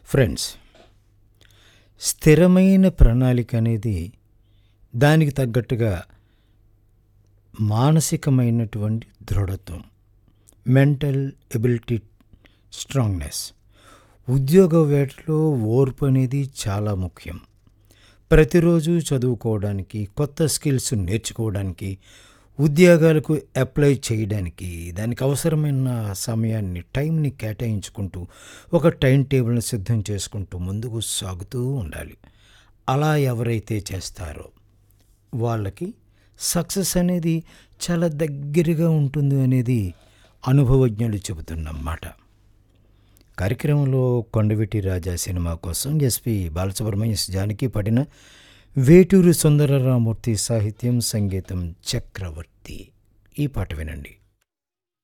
friends స్థిరమైన ప్రణాళిక అనేది దానికి తగ్గట్టుగా మానసికమైనటువంటి దృఢత్వం మెంటల్ ఎబిలిటీ స్ట్రాంగ్నెస్ ఉద్యోగ వేటలో ఓర్పు అనేది చాలా ముఖ్యం ప్రతిరోజు చదువుకోవడానికి కొత్త స్కిల్స్ నేర్చుకోవడానికి ఉద్యోగాలకు అప్లై చేయడానికి దానికి అవసరమైన సమయాన్ని టైంని కేటాయించుకుంటూ ఒక టైం టేబుల్ని సిద్ధం చేసుకుంటూ ముందుకు సాగుతూ ఉండాలి అలా ఎవరైతే చేస్తారో వాళ్ళకి సక్సెస్ అనేది చాలా దగ్గరగా ఉంటుంది అనేది అనుభవజ్ఞులు చెబుతున్నమాట కార్యక్రమంలో కొండవీటి రాజా సినిమా కోసం ఎస్పి బాలసుబ్రహ్మణ్య జానకి పడిన వేటూరు సుందరరామూర్తి సాహిత్యం సంగీతం చక్రవర్తి ఈ పాట వినండి